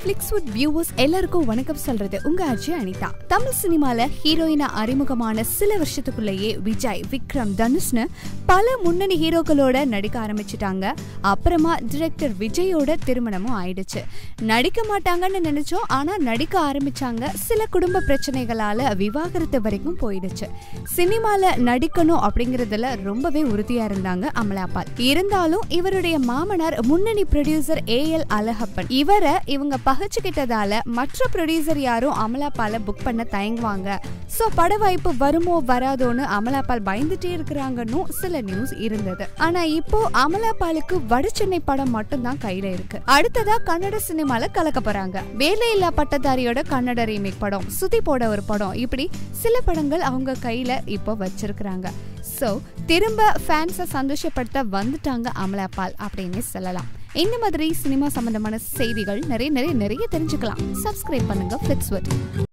Flixwood viewers எல்லாருக்கும் வணக்கம் சொல்றது உங்க அஜய் அனிதா தமிழ் சினிமால ஹீரோயினா அறிமுகமான சில வருஷத்துக்குள்ளேயே விஜய் விக்ரம் தனுஷ்னு பல முன்னணி ஹீரோக்களோட நடிக்க ஆரம்பிச்சிட்டாங்க அப்புறமா டிரெக்டர் விஜயோட திருமணமும் ஆயிடுச்சு நடிக்க மாட்டாங்கன்னு நினைச்சோம் ஆனா நடிக்க ஆரம்பிச்சாங்க சில குடும்ப பிரச்சனைகளால விவாகரத்து வரைக்கும் போயிடுச்சு சினிமால நடிக்கணும் அப்படிங்கறதுல ரொம்பவே உறுதியா இருந்தாங்க அமலாபால் இருந்தாலும் இவருடைய மாமனார் முன்னணி ப்ரொடியூசர் ஏ எல் அழகப்பன் இவரை இவங்க பகச்சுக்கிட்டதால மற்ற ப்ரொடியூசர் யாரும் அமலாபால புக் பண்ண தயங்குவாங்க சோ பட வாய்ப்பு வருமோ வராதோன்னு அமலாபால் பயந்துட்டே இருக்கிறாங்கன்னு சில நியூஸ் இருந்தது ஆனா இப்போ அமலாபாலுக்கு வட சென்னை படம் மட்டும்தான் கையில இருக்கு அடுத்ததா கன்னட சினிமால கலக்க போறாங்க வேலையில்லா பட்டதாரியோட கன்னட ரீமேக் படம் சுதிப்போட ஒரு படம் இப்படி சில படங்கள் அவங்க கையில இப்போ வச்சிருக்கிறாங்க ஸோ திரும்ப ஃபேன்ஸை சந்தோஷப்படுத்த வந்துட்டாங்க அமலாபால் அப்படின்னு சொல்லலாம் இந்த மாதிரி சினிமா சம்பந்தமான செய்திகள் நிறைய நிறைய நிறைய தெரிஞ்சுக்கலாம் சப்ஸ்கிரைப் பண்ணுங்க ஃபிளிக்ஸ்வர்ட்